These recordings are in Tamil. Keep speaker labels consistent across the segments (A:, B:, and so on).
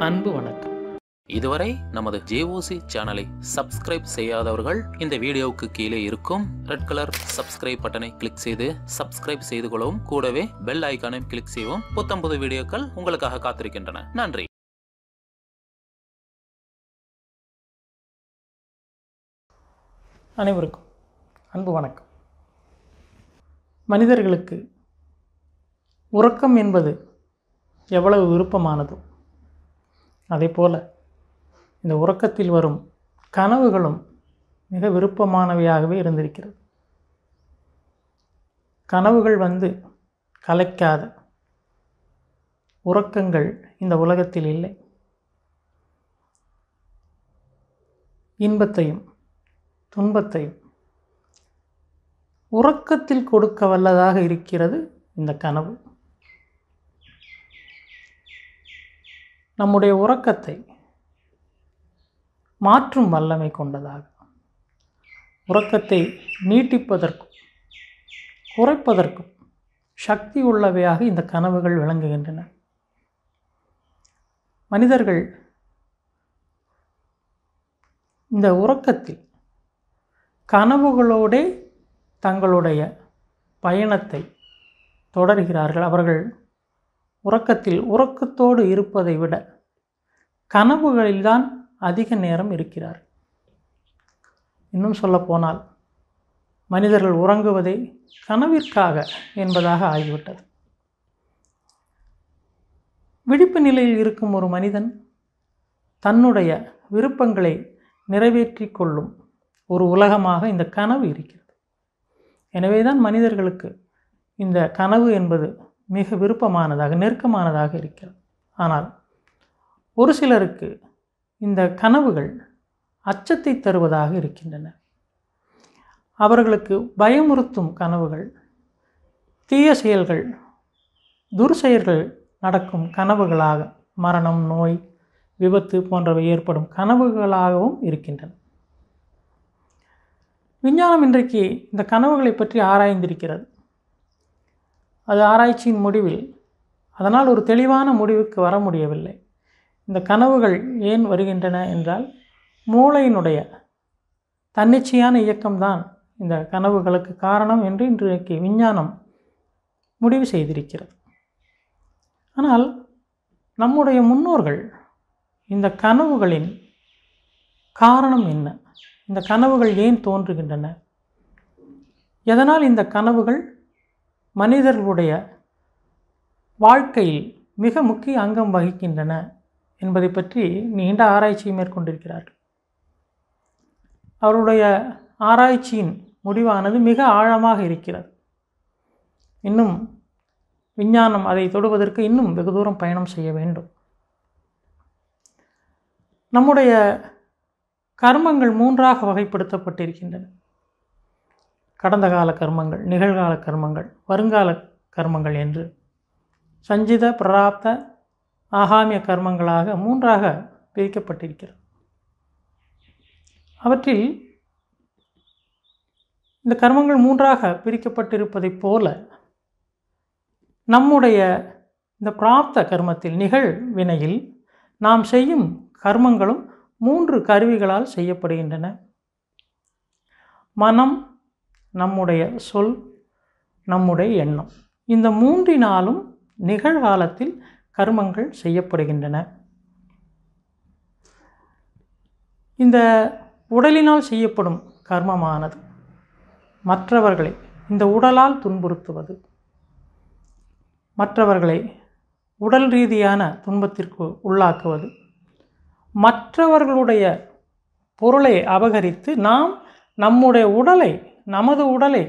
A: அன்பு வணக்கம்
B: இதுவரை நமது ஜேஓசி சேனலை சப்ஸ்கிரைப் செய்யாதவர்கள் இந்த வீடியோவுக்கு கீழே இருக்கும் ரெட் கலர் சப்ஸ்கிரைப் பட்டனை கிளிக் செய்து சப்ஸ்கிரைப் செய்து கொள்ளவும் கூடவே பெல் ஐகானையும் கிளிக் செய்யவும் புத்தம்புது வீடியோக்கள் உங்களுக்காக காத்திருக்கின்றன நன்றி
A: அனைவருக்கும் அன்பு வணக்கம் மனிதர்களுக்கு உறக்கம் என்பது எவ்வளவு விருப்பமானதோ அதே போல இந்த உறக்கத்தில் வரும் கனவுகளும் மிக விருப்பமானவையாகவே இருந்திருக்கிறது கனவுகள் வந்து கலைக்காத உறக்கங்கள் இந்த உலகத்தில் இல்லை இன்பத்தையும் துன்பத்தையும் உறக்கத்தில் கொடுக்க வல்லதாக இருக்கிறது இந்த கனவு நம்முடைய உறக்கத்தை மாற்றும் வல்லமை கொண்டதாக உறக்கத்தை நீட்டிப்பதற்கும் குறைப்பதற்கும் சக்தி உள்ளவையாக இந்த கனவுகள் விளங்குகின்றன மனிதர்கள் இந்த உறக்கத்தில் கனவுகளோடே தங்களுடைய பயணத்தை தொடர்கிறார்கள் அவர்கள் உறக்கத்தில் உறக்கத்தோடு இருப்பதை விட கனவுகளில்தான் அதிக நேரம் இருக்கிறார் இன்னும் சொல்லப்போனால் மனிதர்கள் உறங்குவதே கனவிற்காக என்பதாக ஆகிவிட்டது விழிப்பு நிலையில் இருக்கும் ஒரு மனிதன் தன்னுடைய விருப்பங்களை நிறைவேற்றி கொள்ளும் ஒரு உலகமாக இந்த கனவு இருக்கிறது எனவே தான் மனிதர்களுக்கு இந்த கனவு என்பது மிக விருப்பமானதாக நெருக்கமானதாக இருக்கிறது ஆனால் ஒரு சிலருக்கு இந்த கனவுகள் அச்சத்தை தருவதாக இருக்கின்றன அவர்களுக்கு பயமுறுத்தும் கனவுகள் தீய செயல்கள் துர்செயல்கள் நடக்கும் கனவுகளாக மரணம் நோய் விபத்து போன்றவை ஏற்படும் கனவுகளாகவும் இருக்கின்றன விஞ்ஞானம் இன்றைக்கு இந்த கனவுகளை பற்றி ஆராய்ந்திருக்கிறது அது ஆராய்ச்சியின் முடிவில் அதனால் ஒரு தெளிவான முடிவுக்கு வர முடியவில்லை இந்த கனவுகள் ஏன் வருகின்றன என்றால் மூளையினுடைய தன்னிச்சையான இயக்கம்தான் இந்த கனவுகளுக்கு காரணம் என்று இன்றைக்கு விஞ்ஞானம் முடிவு செய்திருக்கிறது ஆனால் நம்முடைய முன்னோர்கள் இந்த கனவுகளின் காரணம் என்ன இந்த கனவுகள் ஏன் தோன்றுகின்றன எதனால் இந்த கனவுகள் மனிதர்களுடைய வாழ்க்கையில் மிக முக்கிய அங்கம் வகிக்கின்றன என்பதை பற்றி நீண்ட ஆராய்ச்சியை மேற்கொண்டிருக்கிறார்கள் அவருடைய ஆராய்ச்சியின் முடிவானது மிக ஆழமாக இருக்கிறது இன்னும் விஞ்ஞானம் அதை தொடுவதற்கு இன்னும் வெகு தூரம் பயணம் செய்ய வேண்டும் நம்முடைய கர்மங்கள் மூன்றாக வகைப்படுத்தப்பட்டிருக்கின்றன கடந்த கால கர்மங்கள் நிகழ்கால கர்மங்கள் வருங்கால கர்மங்கள் என்று சஞ்சித பிராப்த ஆகாமிய கர்மங்களாக மூன்றாக பிரிக்கப்பட்டிருக்கிறது அவற்றில் இந்த கர்மங்கள் மூன்றாக பிரிக்கப்பட்டிருப்பதைப் போல நம்முடைய இந்த பிராப்த கர்மத்தில் நிகழ் வினையில் நாம் செய்யும் கர்மங்களும் மூன்று கருவிகளால் செய்யப்படுகின்றன மனம் நம்முடைய சொல் நம்முடைய எண்ணம் இந்த மூன்றினாலும் நிகழ்காலத்தில் கர்மங்கள் செய்யப்படுகின்றன இந்த உடலினால் செய்யப்படும் கர்மமானது மற்றவர்களை இந்த உடலால் துன்புறுத்துவது மற்றவர்களை உடல் ரீதியான துன்பத்திற்கு உள்ளாக்குவது மற்றவர்களுடைய பொருளை அபகரித்து நாம் நம்முடைய உடலை நமது உடலை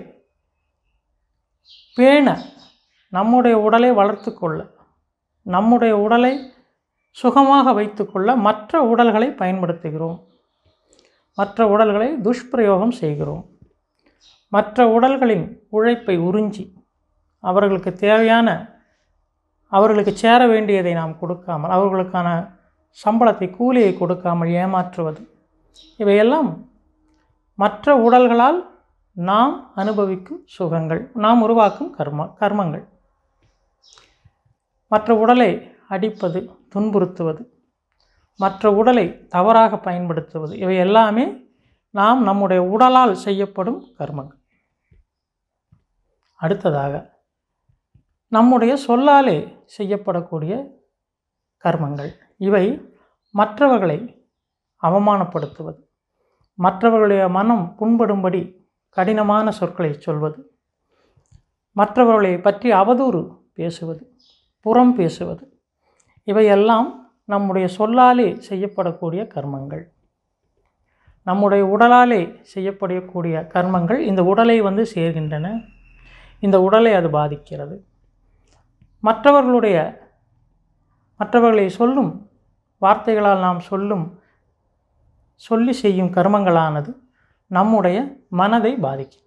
A: பேண நம்முடைய உடலை வளர்த்து கொள்ள நம்முடைய உடலை சுகமாக வைத்துக்கொள்ள மற்ற உடல்களை பயன்படுத்துகிறோம் மற்ற உடல்களை துஷ்பிரயோகம் செய்கிறோம் மற்ற உடல்களின் உழைப்பை உறிஞ்சி அவர்களுக்கு தேவையான அவர்களுக்கு சேர வேண்டியதை நாம் கொடுக்காமல் அவர்களுக்கான சம்பளத்தை கூலியை கொடுக்காமல் ஏமாற்றுவது இவையெல்லாம் மற்ற உடல்களால் நாம் அனுபவிக்கும் சுகங்கள் நாம் உருவாக்கும் கர்ம கர்மங்கள் மற்ற உடலை அடிப்பது துன்புறுத்துவது மற்ற உடலை தவறாக பயன்படுத்துவது இவை எல்லாமே நாம் நம்முடைய உடலால் செய்யப்படும் கர்மங்கள் அடுத்ததாக நம்முடைய சொல்லாலே செய்யப்படக்கூடிய கர்மங்கள் இவை மற்றவர்களை அவமானப்படுத்துவது மற்றவர்களுடைய மனம் புண்படும்படி கடினமான சொற்களை சொல்வது மற்றவர்களை பற்றி அவதூறு பேசுவது புறம் பேசுவது இவையெல்லாம் நம்முடைய சொல்லாலே செய்யப்படக்கூடிய கர்மங்கள் நம்முடைய உடலாலே செய்யப்படக்கூடிய கர்மங்கள் இந்த உடலை வந்து சேர்கின்றன இந்த உடலை அது பாதிக்கிறது மற்றவர்களுடைய மற்றவர்களை சொல்லும் வார்த்தைகளால் நாம் சொல்லும் சொல்லி செய்யும் கர்மங்களானது நம்முடைய மனதை பாதிக்கும்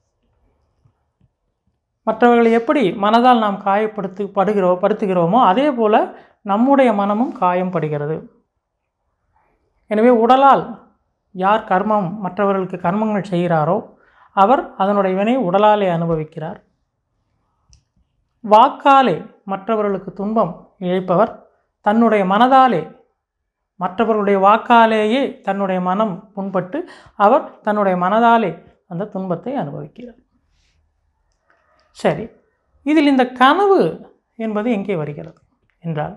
A: மற்றவர்களை எப்படி மனதால் நாம் காயப்படுத்து படுகிறோ படுத்துகிறோமோ அதே போல் நம்முடைய மனமும் காயம் படுகிறது எனவே உடலால் யார் கர்மம் மற்றவர்களுக்கு கர்மங்கள் செய்கிறாரோ அவர் அதனுடைய வினை உடலாலே அனுபவிக்கிறார் வாக்காலே மற்றவர்களுக்கு துன்பம் இழைப்பவர் தன்னுடைய மனதாலே மற்றவர்களுடைய வாக்காலேயே தன்னுடைய மனம் புண்பட்டு அவர் தன்னுடைய மனதாலே அந்த துன்பத்தை அனுபவிக்கிறார் சரி இதில் இந்த கனவு என்பது எங்கே வருகிறது என்றால்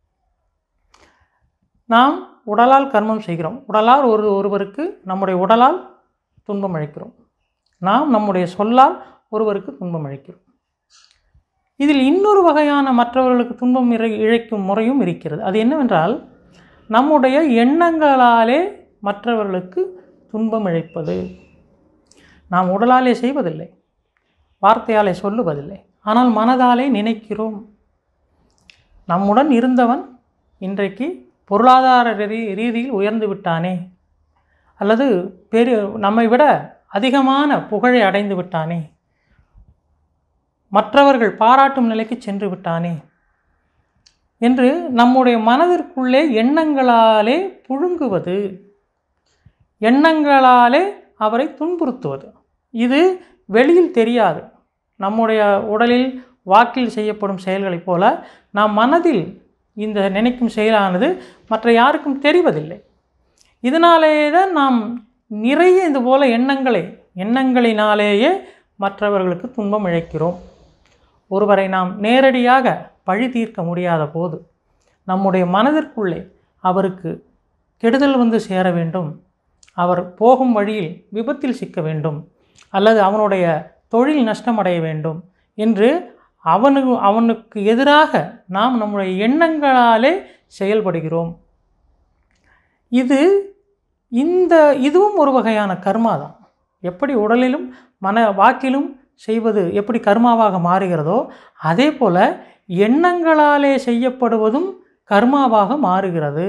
A: நாம் உடலால் கர்மம் செய்கிறோம் உடலால் ஒரு ஒருவருக்கு நம்முடைய உடலால் துன்பம் அளிக்கிறோம் நாம் நம்முடைய சொல்லால் ஒருவருக்கு துன்பம் அளிக்கிறோம் இதில் இன்னொரு வகையான மற்றவர்களுக்கு துன்பம் இறை இழைக்கும் முறையும் இருக்கிறது அது என்னவென்றால் நம்முடைய எண்ணங்களாலே மற்றவர்களுக்கு துன்பம் இழைப்பது நாம் உடலாலே செய்வதில்லை வார்த்தையாலே சொல்லுவதில்லை ஆனால் மனதாலே நினைக்கிறோம் நம்முடன் இருந்தவன் இன்றைக்கு பொருளாதார ரீ ரீதியில் உயர்ந்து விட்டானே அல்லது பெரு நம்மை விட அதிகமான புகழை அடைந்து விட்டானே மற்றவர்கள் பாராட்டும் நிலைக்கு சென்று விட்டானே என்று நம்முடைய மனதிற்குள்ளே எண்ணங்களாலே புழுங்குவது எண்ணங்களாலே அவரை துன்புறுத்துவது இது வெளியில் தெரியாது நம்முடைய உடலில் வாக்கில் செய்யப்படும் செயல்களைப் போல நாம் மனதில் இந்த நினைக்கும் செயலானது மற்ற யாருக்கும் தெரிவதில்லை இதனாலேயே தான் நாம் நிறைய இது போல எண்ணங்களை எண்ணங்களினாலேயே மற்றவர்களுக்கு துன்பம் இழைக்கிறோம் ஒருவரை நாம் நேரடியாக பழி தீர்க்க முடியாத போது நம்முடைய மனதிற்குள்ளே அவருக்கு கெடுதல் வந்து சேர வேண்டும் அவர் போகும் வழியில் விபத்தில் சிக்க வேண்டும் அல்லது அவனுடைய தொழில் நஷ்டமடைய வேண்டும் என்று அவனுக்கு அவனுக்கு எதிராக நாம் நம்முடைய எண்ணங்களாலே செயல்படுகிறோம் இது இந்த இதுவும் ஒரு வகையான கர்மா தான் எப்படி உடலிலும் மன வாக்கிலும் செய்வது எப்படி கர்மாவாக மாறுகிறதோ அதே போல் எண்ணங்களாலே செய்யப்படுவதும் கர்மாவாக மாறுகிறது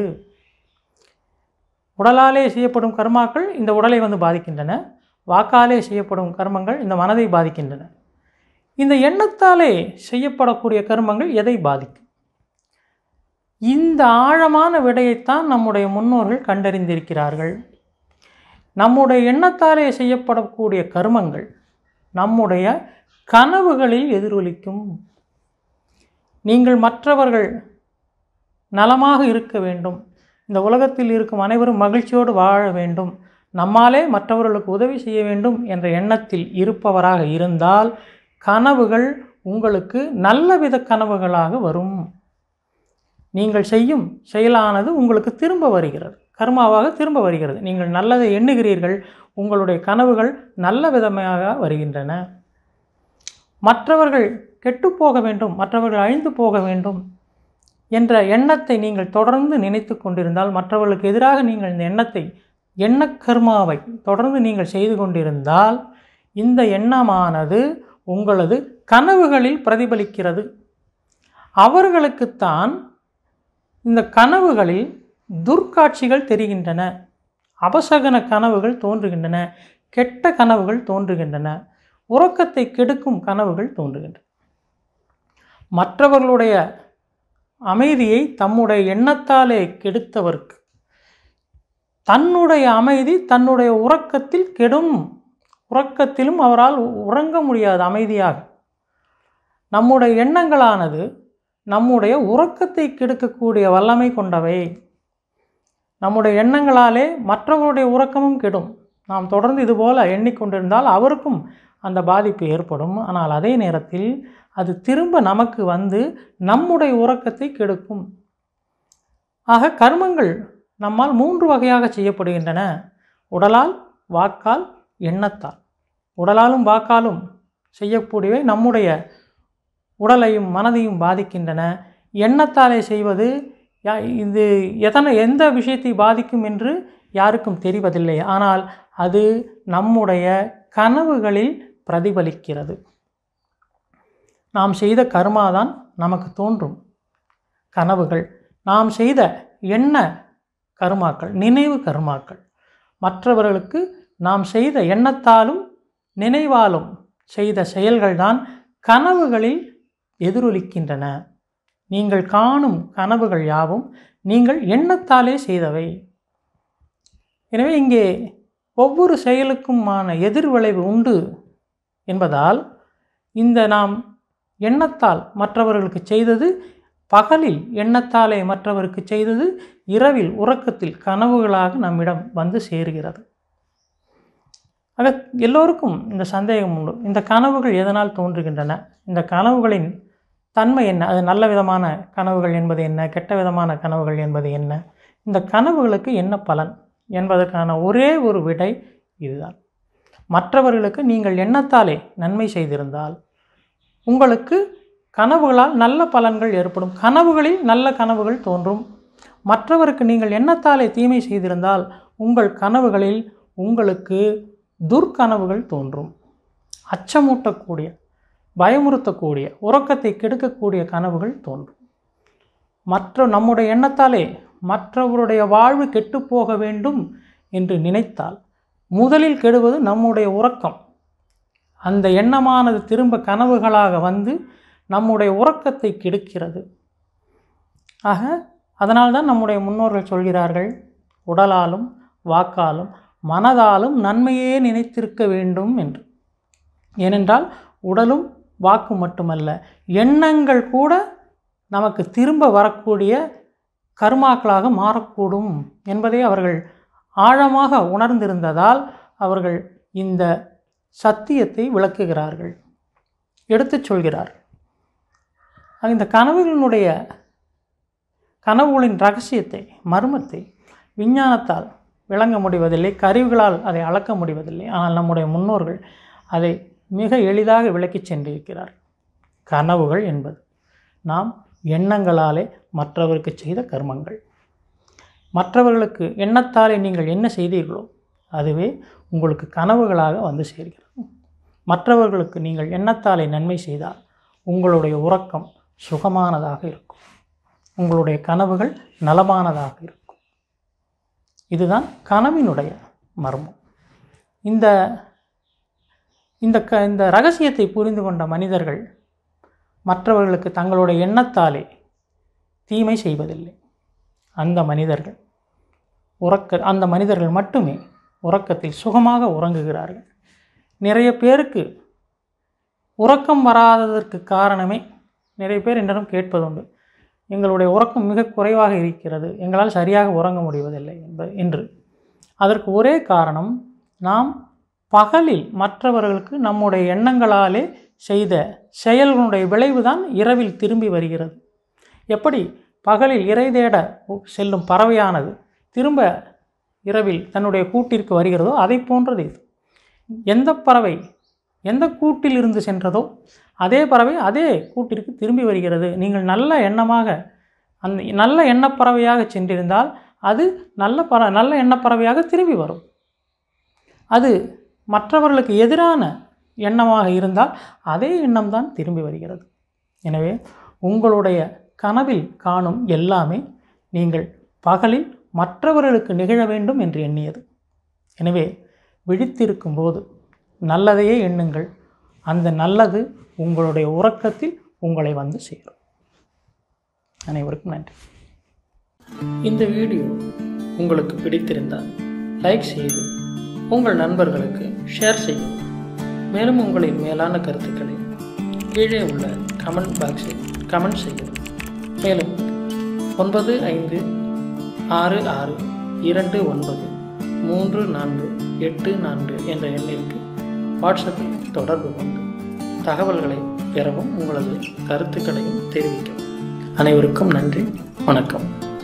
A: உடலாலே செய்யப்படும் கர்மாக்கள் இந்த உடலை வந்து பாதிக்கின்றன வாக்காலே செய்யப்படும் கர்மங்கள் இந்த மனதை பாதிக்கின்றன இந்த எண்ணத்தாலே செய்யப்படக்கூடிய கர்மங்கள் எதை பாதிக்கும் இந்த ஆழமான விடையைத்தான் நம்முடைய முன்னோர்கள் கண்டறிந்திருக்கிறார்கள் நம்முடைய எண்ணத்தாலே செய்யப்படக்கூடிய கர்மங்கள் நம்முடைய கனவுகளில் எதிரொலிக்கும் நீங்கள் மற்றவர்கள் நலமாக இருக்க வேண்டும் இந்த உலகத்தில் இருக்கும் அனைவரும் மகிழ்ச்சியோடு வாழ வேண்டும் நம்மாலே மற்றவர்களுக்கு உதவி செய்ய வேண்டும் என்ற எண்ணத்தில் இருப்பவராக இருந்தால் கனவுகள் உங்களுக்கு நல்லவித கனவுகளாக வரும் நீங்கள் செய்யும் செயலானது உங்களுக்கு திரும்ப வருகிறது கர்மாவாக திரும்ப வருகிறது நீங்கள் நல்லதை எண்ணுகிறீர்கள் உங்களுடைய கனவுகள் நல்ல விதமாக வருகின்றன மற்றவர்கள் கெட்டுப்போக வேண்டும் மற்றவர்கள் அழிந்து போக வேண்டும் என்ற எண்ணத்தை நீங்கள் தொடர்ந்து நினைத்து கொண்டிருந்தால் மற்றவர்களுக்கு எதிராக நீங்கள் இந்த எண்ணத்தை எண்ணக்கர்மாவை தொடர்ந்து நீங்கள் செய்து கொண்டிருந்தால் இந்த எண்ணமானது உங்களது கனவுகளில் பிரதிபலிக்கிறது அவர்களுக்குத்தான் இந்த கனவுகளில் துர்க்காட்சிகள் தெரிகின்றன அபசகன கனவுகள் தோன்றுகின்றன கெட்ட கனவுகள் தோன்றுகின்றன உறக்கத்தை கெடுக்கும் கனவுகள் தோன்றுகின்றன மற்றவர்களுடைய அமைதியை தம்முடைய எண்ணத்தாலே கெடுத்தவர்க்கு தன்னுடைய அமைதி தன்னுடைய உறக்கத்தில் கெடும் உறக்கத்திலும் அவரால் உறங்க முடியாது அமைதியாக நம்முடைய எண்ணங்களானது நம்முடைய உறக்கத்தை கெடுக்கக்கூடிய வல்லமை கொண்டவை நம்முடைய எண்ணங்களாலே மற்றவருடைய உறக்கமும் கெடும் நாம் தொடர்ந்து இதுபோல் எண்ணிக்கொண்டிருந்தால் அவருக்கும் அந்த பாதிப்பு ஏற்படும் ஆனால் அதே நேரத்தில் அது திரும்ப நமக்கு வந்து நம்முடைய உறக்கத்தை கெடுக்கும் ஆக கர்மங்கள் நம்மால் மூன்று வகையாக செய்யப்படுகின்றன உடலால் வாக்கால் எண்ணத்தால் உடலாலும் வாக்காலும் செய்யக்கூடியவை நம்முடைய உடலையும் மனதையும் பாதிக்கின்றன எண்ணத்தாலே செய்வது யா- இது எதனை எந்த விஷயத்தை பாதிக்கும் என்று யாருக்கும் தெரிவதில்லை ஆனால் அது நம்முடைய கனவுகளில் பிரதிபலிக்கிறது நாம் செய்த கர்மாதான் நமக்கு தோன்றும் கனவுகள் நாம் செய்த எண்ண கர்மாக்கள் நினைவு கர்மாக்கள் மற்றவர்களுக்கு நாம் செய்த எண்ணத்தாலும் நினைவாலும் செய்த செயல்கள்தான் கனவுகளில் எதிரொலிக்கின்றன நீங்கள் காணும் கனவுகள் யாவும் நீங்கள் எண்ணத்தாலே செய்தவை எனவே இங்கே ஒவ்வொரு செயலுக்குமான எதிர்விளைவு உண்டு என்பதால் இந்த நாம் எண்ணத்தால் மற்றவர்களுக்கு செய்தது பகலில் எண்ணத்தாலே மற்றவருக்கு செய்தது இரவில் உறக்கத்தில் கனவுகளாக நம்மிடம் வந்து சேருகிறது ஆக எல்லோருக்கும் இந்த சந்தேகம் உண்டு இந்த கனவுகள் எதனால் தோன்றுகின்றன இந்த கனவுகளின் தன்மை என்ன அது நல்ல விதமான கனவுகள் என்பது என்ன கெட்ட விதமான கனவுகள் என்பது என்ன இந்த கனவுகளுக்கு என்ன பலன் என்பதற்கான ஒரே ஒரு விடை இதுதான் மற்றவர்களுக்கு நீங்கள் எண்ணத்தாலே நன்மை செய்திருந்தால் உங்களுக்கு கனவுகளால் நல்ல பலன்கள் ஏற்படும் கனவுகளில் நல்ல கனவுகள் தோன்றும் மற்றவருக்கு நீங்கள் எண்ணத்தாலே தீமை செய்திருந்தால் உங்கள் கனவுகளில் உங்களுக்கு துர்க்கனவுகள் தோன்றும் அச்சமூட்டக்கூடிய பயமுறுத்தக்கூடிய உறக்கத்தை கெடுக்கக்கூடிய கனவுகள் தோன்றும் மற்ற நம்முடைய எண்ணத்தாலே மற்றவருடைய வாழ்வு கெட்டுப்போக வேண்டும் என்று நினைத்தால் முதலில் கெடுவது நம்முடைய உறக்கம் அந்த எண்ணமானது திரும்ப கனவுகளாக வந்து நம்முடைய உறக்கத்தை கெடுக்கிறது ஆக அதனால்தான் நம்முடைய முன்னோர்கள் சொல்கிறார்கள் உடலாலும் வாக்காலும் மனதாலும் நன்மையே நினைத்திருக்க வேண்டும் என்று ஏனென்றால் உடலும் வாக்கும் மட்டுமல்ல எண்ணங்கள் கூட நமக்கு திரும்ப வரக்கூடிய கர்மாக்களாக மாறக்கூடும் என்பதை அவர்கள் ஆழமாக உணர்ந்திருந்ததால் அவர்கள் இந்த சத்தியத்தை விளக்குகிறார்கள் எடுத்துச் சொல்கிறார் ஆக இந்த கனவுகளினுடைய கனவுகளின் ரகசியத்தை மர்மத்தை விஞ்ஞானத்தால் விளங்க முடிவதில்லை கருவிகளால் அதை அளக்க முடிவதில்லை ஆனால் நம்முடைய முன்னோர்கள் அதை மிக எளிதாக விளக்கிச் சென்றிருக்கிறார் கனவுகள் என்பது நாம் எண்ணங்களாலே மற்றவருக்கு செய்த கர்மங்கள் மற்றவர்களுக்கு எண்ணத்தாலே நீங்கள் என்ன செய்தீர்களோ அதுவே உங்களுக்கு கனவுகளாக வந்து சேர்கிறது மற்றவர்களுக்கு நீங்கள் எண்ணத்தாலே நன்மை செய்தால் உங்களுடைய உறக்கம் சுகமானதாக இருக்கும் உங்களுடைய கனவுகள் நலமானதாக இருக்கும் இதுதான் கனவினுடைய மர்மம் இந்த இந்த க இந்த ரகசியத்தை புரிந்து கொண்ட மனிதர்கள் மற்றவர்களுக்கு தங்களுடைய எண்ணத்தாலே தீமை செய்வதில்லை அந்த மனிதர்கள் உறக்க அந்த மனிதர்கள் மட்டுமே உறக்கத்தில் சுகமாக உறங்குகிறார்கள் நிறைய பேருக்கு உறக்கம் வராததற்கு காரணமே நிறைய பேர் என்னிடம் கேட்பதுண்டு எங்களுடைய உறக்கம் மிக குறைவாக இருக்கிறது எங்களால் சரியாக உறங்க முடிவதில்லை என்பது என்று அதற்கு ஒரே காரணம் நாம் பகலில் மற்றவர்களுக்கு நம்முடைய எண்ணங்களாலே செய்த செயல்களுடைய விளைவுதான் இரவில் திரும்பி வருகிறது எப்படி பகலில் இறை தேட செல்லும் பறவையானது திரும்ப இரவில் தன்னுடைய கூட்டிற்கு வருகிறதோ அதை போன்றது இது எந்த பறவை எந்த கூட்டில் இருந்து சென்றதோ அதே பறவை அதே கூட்டிற்கு திரும்பி வருகிறது நீங்கள் நல்ல எண்ணமாக அந்த நல்ல எண்ணப்பறவையாக சென்றிருந்தால் அது நல்ல பற நல்ல எண்ணப்பறவையாக திரும்பி வரும் அது மற்றவர்களுக்கு எதிரான எண்ணமாக இருந்தால் அதே எண்ணம்தான் திரும்பி வருகிறது எனவே உங்களுடைய கனவில் காணும் எல்லாமே நீங்கள் பகலில் மற்றவர்களுக்கு நிகழ வேண்டும் என்று எண்ணியது எனவே விழித்திருக்கும் போது நல்லதையே எண்ணுங்கள் அந்த நல்லது உங்களுடைய உறக்கத்தில் உங்களை வந்து சேரும் அனைவருக்கும் நன்றி இந்த வீடியோ உங்களுக்கு பிடித்திருந்தால் லைக் செய்து உங்கள் நண்பர்களுக்கு ஷேர் செய்யவும் மேலும் உங்களின் மேலான கருத்துக்களை கீழே உள்ள கமெண்ட் பாக்ஸில் கமெண்ட் செய்யவும் மேலும் ஒன்பது ஐந்து ஆறு ஆறு இரண்டு ஒன்பது மூன்று நான்கு எட்டு நான்கு என்ற எண்ணிற்கு வாட்ஸ்அப்பில் தொடர்பு கொண்டு தகவல்களை பெறவும் உங்களது கருத்துக்களையும் தெரிவிக்கவும் அனைவருக்கும் நன்றி வணக்கம்